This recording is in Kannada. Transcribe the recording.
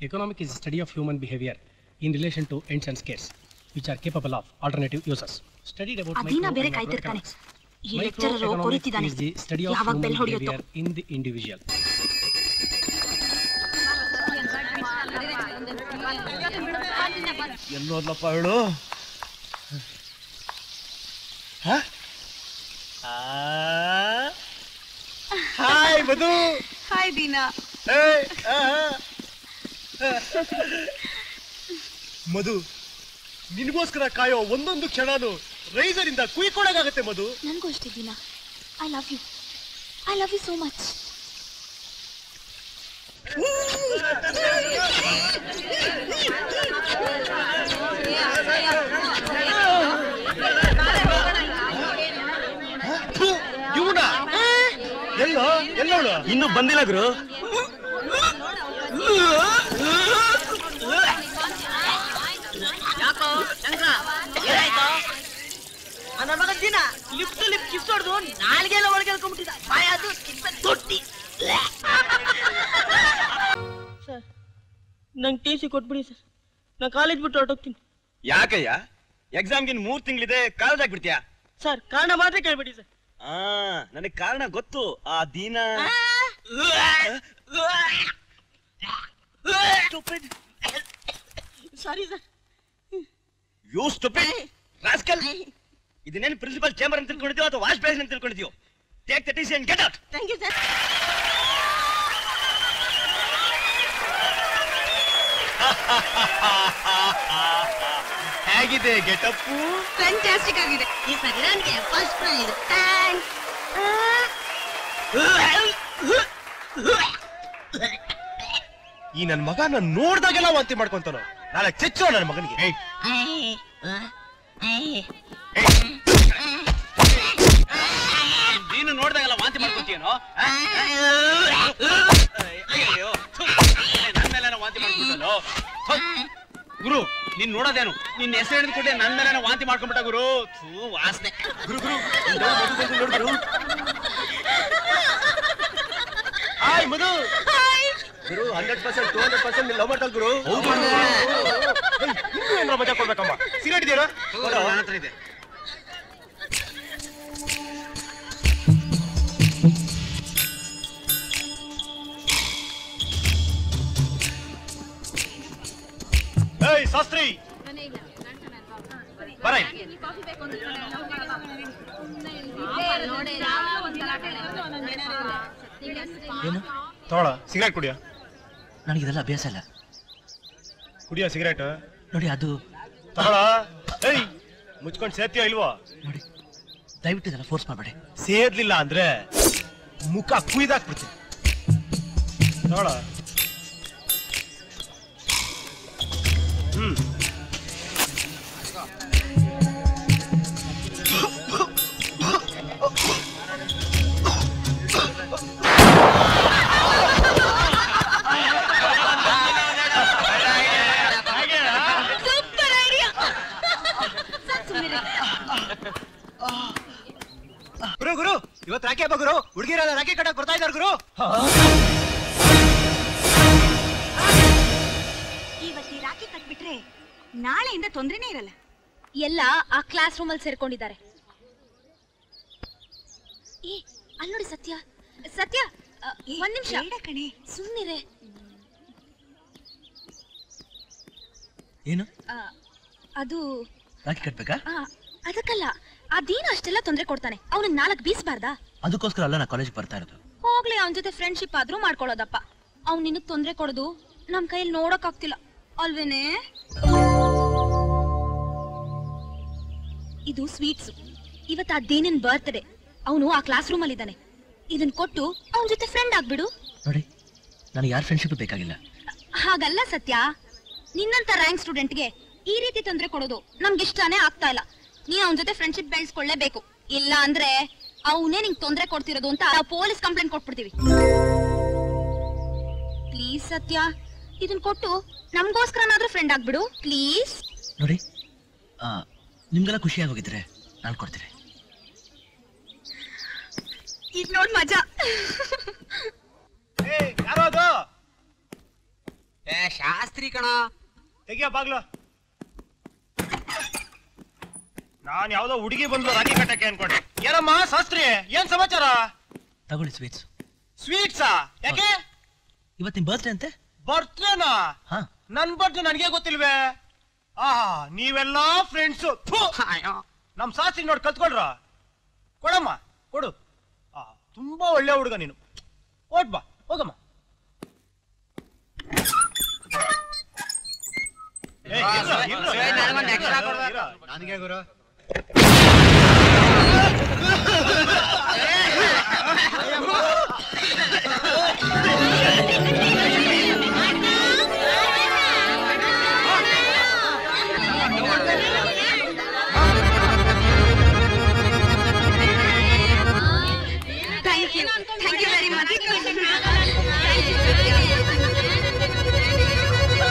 Economic is the study of human behavior in relation to ends and scarce, which are capable of alternative uses. Studied about ಅಧೀನ micro ಬೇರೆ and ಕಾಯ್ತಿರ್ತಾನೆ macroeconomics. ಈ ಲೆಕ್ಚರರು Microeconomics ಕೊರಿತಿದ್ದಾನೆ is the study of ಯಾವಾಗ human ಬೆಲ್ ಹೊಡೆಯುತ್ತೋ behavior in the individual. ಎಲ್ಲೋದ್ಲಪ್ಪ ಹೇಳು ಹಾಯ್ ಮಧು ಹಾಯ್ ದೀನಾ ಏಯ್, ಆಹಾ. ಮಧು ನಿನಗೋಸ್ಕರ ಕಾಯೋ ಒಂದೊಂದು ಕ್ಷಣನು ರೈಸರಿಂದ ಕುಯ್ಕೊಳಗಾಗತ್ತೆ ಮಧು ನನಗೂ ಅಷ್ಟೇ Deena I love you I love you so much ಇವನ ಎಲ್ಲೋ ಎಲ್ಲವಳು ಇನ್ನು ಬಂದಿಲ್ಲ ಗುರು ಯಾಕೋ ಶಂಕರ ಏನಾಯ್ತು ನನ್ನ ಮಗ ದಿನ ಲಿಫ್ಟ್ ಲಿಫ್ಟ್ ಕಿಸ್ ಹೊಡೆದು ನಾಲ್ಗೆಲ್ಲ ಒಳಗೆ ಹೇಳ್ಕೊಂಡ್ಬಿಟ್ಟಿದ್ದ ಬಾಯ ಅದು ಕಿತ್ತ ತೊಟ್ಟಿ ಸರ್ ನಂಗೆ ಟಿ ಸಿ ಕೊಟ್ಬಿಡಿ ಸರ್ ನಾನು ಕಾಲೇಜ್ ಬಿಟ್ಟು ಹೊರಟೋಗ್ತೀನಿ ಯಾಕಯ್ಯ ಎಕ್ಸಾಮ್ಗೆ ಇನ್ ಮೂರ್ ತಿಂಗಳಿದೆ ಕಾಲೇಜ್ ಆಗ್ಬಿಡ್ತೀಯಾ ಸರ್ ಕಾರಣ ಮಾತ್ರ ಕೇಳ್ಬಿಡಿ ಸರ್ ಆ ನನಗ್ ಕಾರಣ ಗೊತ್ತು ಆ ದಿನ sorry sir you stupid rascal ಇದನ್ನೇನು ಪ್ರಿನ್ಸಿಪಲ್ ಚೇಂಬರ್ ಅಂತ ತಿಳ್ಕೊಂಡಿದ್ಯೋ ಅಥವಾ ವಾಶ್ ಬೇಸಿನ್ ಅಂತ ತಿಳ್ಕೊಂಡಿದ್ಯೋ take the T C and get out thank you sir ಹೇಗಿದೆ ಗೆಟಪ್ಪು ಫ್ಯಾಂಟಾಸ್ಟಿಕ್ ಆಗಿದೆ ಈ ಸರಿ ನನಗೆ ಫಸ್ಟ್ ಪ್ರೈಸ್ ಥ್ಯಾಂಕ್ಸ್ ಈ ನನ್ ಮಗ ನನ್ ನೋಡ್ದಾಗೆಲ್ಲ ವಾಂತಿ ಮಾಡ್ಕೊಂತಾನ ನಾಳೆ ಚೆಚ್ಚೋ ನನ್ನ ಮಗನಿಗೆ ಏಯ್, ನೀನು ನೋಡ್ದಾಗೆಲ್ಲ ವಾಂತಿ ಮಾಡ್ಕೊತೀಯನೋ ಅಯ್ಯೋ ಥು, ನನ್ ಮೇಲೆ ವಾಂತಿ ಮಾಡ್ಬಿಟ್ಟಲ್ಲೋ ಥು, ಗುರು ನೀನ್ ನೋಡೋದೇನು ನಿನ್ನ ಹೆಸರು ಹಿಡಿದುಕೊಂಡೆ ನನ್ ಮೇಲೆ ವಾಂತಿ ಮಾಡ್ಕೊಂಡ್ಬಿಟ್ಟ ಗುರು ಥೂ ವಾಸನೆ ಗುರು ಗುರು ನಿನ್ ದೊಡ್ಡ ಮಧು ಬಂದು ನೋಡು ಗುರು ಹಾಯ್ ಮಧು ಗುರು hundred percent two hundred percent love ಮಾಡ್ತಾಳ ಗುರು ಏಯ್, ಇನ್ನೂ ಏನಾರ ಮಜಾ ಕೊಡ್ಬೇಕಮ್ಮ ಸಿಗರೇಟ್ ಇದೆಯಾ ನನ್ನ ಹತ್ರ ಇದೆ ಏಯ್ ಶಾಸ್ತ್ರಿ ಬರ ಇಲ್ಲಿ. ಏನು ತಗೊಳ ಸಿಗರೇಟ್ ಕುಡಿಯ ನನಗಿದೆಲ್ಲ ಅಭ್ಯಾಸ ಇಲ್ಲ ಕುಡಿಯ ಸಿಗರೇಟ್ ನೋಡಿ ಅದು ತಗೊಳ ಏಯ್ ಮುಚ್ಕೊಂಡ್ ಸೇರ್ತೀಯ ಇಲ್ವಾ ನೋಡಿ ದಯವಿಟ್ಟು ಇದೆಲ್ಲ ಫೋರ್ಸ್ ಮಾಡಬೇಡಿ ಸೇರ್ಲಿಲ್ಲ ಅಂದ್ರೆ ಮುಖ ಕುಯ್ದಾಕ್ಬಿಡ್ತೀನಿ ತಗೊಳ ಹ್ಮ್ ಗುರು ಗುರು ಇವತ್ತು ರಾಖಿ ಹಬ್ಬ ಗುರು ಹುಡುಗಿರೆಲ್ಲ ರಾಖಿ ಕಟ್ಟಕ್ ಬರ್ತಾ ಇದಾರೆ ಗುರು ಇವತ್ತು ಈ ರಾಖಿ ಕಟ್ಬಿಟ್ರೆ ನಾಳೆಯಿಂದ ತೊಂದ್ರೆನೇ ಇರಲ್ಲ ಎಲ್ಲ ಆ ಕ್ಲಾಸ್ ರೂಮ್ ಅಲ್ಲಿ ಸೇರ್ಕೊಂಡಿದ್ದಾರೆ ಏ ಅಲ್ಲಿ ನೋಡಿ ಸತ್ಯ ಸತ್ಯ ಅ, ಏ, ಒಂದ್ ನಿಮಿಷ ಬೇಡ ಕಣೆ ಸುಮ್ಮನಿರೆ ಏನು ಅದು ರಾಖಿ ಕಟ್ಬೇಕಾ ಆ, ಅದಕ್ಕಲ್ಲ ಆ ದೀನ ಅಷ್ಟೆಲ್ಲ ತೊಂದ್ರೆ ಕೊಡ್ತಾನೆ ಅವನ ನಾಲ್ಕು ಬೀಸ್ಬಾರ್ದಾ ಅದಕ್ಕೋಸ್ಕರ ಅಲ್ಲ ನಾ ಕಾಲೇಜ್ಗೆ ಬರ್ತಾ ಇರೋದು ಹೋಗ್ಲಿ ಅವನ ಜೊತೆ ಫ್ರೆಂಡ್ಶಿಪ್ ಆದ್ರೂ ಮಾಡ್ಕೊಳ್ಳೋದಪ್ಪ ಅವ್ನ್ ನಿನಗ್ ತೊಂದ್ರೆ ಕೊಡೋದು ನಮ್ ಕೈಯಲ್ಲಿ ನೋಡಕ್ ಆಗ್ತಿಲ್ಲ ಅಲ್ವೇನೆ ಇದು ಸ್ವೀಟ್ಸ್ ಇವತ್ತು ಆ ದೇನಿನ್ ಬರ್ತ್ಡೇ ಅವನು ಆ ಕ್ಲಾಸ್ ರೂಮ್ ಅಲ್ಲಿ ಇದ್ದಾನೆ ಇದನ್ ಕೊಟ್ಟು ಅವನ ಜೊತೆ ಫ್ರೆಂಡ್ ಆಗ್ಬಿಡು ನೋಡಿ ನನಗೆ ಯಾರ ಫ್ರೆಂಡ್ಶಿಪ್ ಬೇಕಾಗಿಲ್ಲ ಹಾಗಲ್ಲ ಸತ್ಯ ನಿನ್ನಂತ ರ್ಯಾಂಕ್ ಸ್ಟೂಡೆಂಟ್ಗೆ ಈ ರೀತಿ ತೊಂದ್ರೆ ಕೊಡೋದು ನಮ್ಗೆ ಇಷ್ಟನೇ ಆಗ್ತಾ ಇಲ್ಲ ನೀ ಅವನ ಜೊತೆ ಫ್ರೆಂಡ್ಶಿಪ್ ಬೆಳೆಸ್ಕೊಳ್ಳೇಬೇಕು ಇಲ್ಲ ಅಂದ್ರೆ ಅವನೇ ನಿಂಗೆ ತೊಂದ್ರೆ ಕೊಡ್ತಿರೋದು ಅಂತ ನಾವು ಪೊಲೀಸ್ ಕಂಪ್ಲೇಂಟ್ ಕೊಟ್ಬಿಡ್ತೀವಿ ಪ್ಲೀಸ್ ಸತ್ಯ ಇದನ್ ಕೊಟ್ಟು ನಮ್ಗೋಸ್ಕರನಾದ್ರೂ ಫ್ರೆಂಡ್ ಆಗ್ಬಿಡು ಪ್ಲೀಸ್ ನೋಡಿ ಆ, ನಿಮ್ಗೆಲ್ಲ ಖುಷಿ ಆಗೋಗಿದ್ರೆ ನಾನು ಕೊಡ್ತೀನಿ ಈಗ ನೋಡ್ ಮಜಾ ಯಾರೋ ಅದು ಏ ಶಾಸ್ತ್ರಿ ಕಣ ತೆಗಿಯ ಬಾಗ್ಲು ನಾನ್ ಯಾವ್ದೋ ಹುಡುಗಿ ಬಂದ್ಲು ರಾಖಿ ಕಟ್ಟಕ್ಕೆ ಅನ್ಕೊಂಡೆ ಏನಮ್ಮ ಶಾಸ್ತ್ರಿ ಏನ್ ಸಮಾಚಾರ ತಗೊಳ್ಳಿ ಸ್ವೀಟ್ಸ್ ಸ್ವೀಟ್ಸಾ ಯಾಕೆ ಇವತ್ತು ನಿಮ್ ಬರ್ತ್ಡೇ ಅಂತೆ ಬರ್ತ್ಡೇನಾ ಹಾ ನನ್ ಬರ್ತ್ಡೇ ನನಗೆ ಗೊತ್ತಿಲ್ವೇ ಆಹಾ ನೀವೆಲ್ಲಾ ಫ್ರೆಂಡ್ಸ್ ನಮ್ ಶಾಸ್ತ್ರಿ ನೋಡಿ ಕಲ್ತ್ಕೊಳ್ರ ಕೊಡಮ್ಮ ಕೊಡು ಆ ತುಂಬಾ ಒಳ್ಳೆ ಹುಡುಗ ನೀನು ಓಟ್ ಬಾ ಹೋಗಮ್ಮ ಏ, ಇರ್ರ, ಇರ್ರ, ಏ, ನನಗೊಂದ್ extra ಇರ್ರ, ಕೊಡ್ಬೇಕು. ಇರ್ರ. ನನಗೆ ಗುರು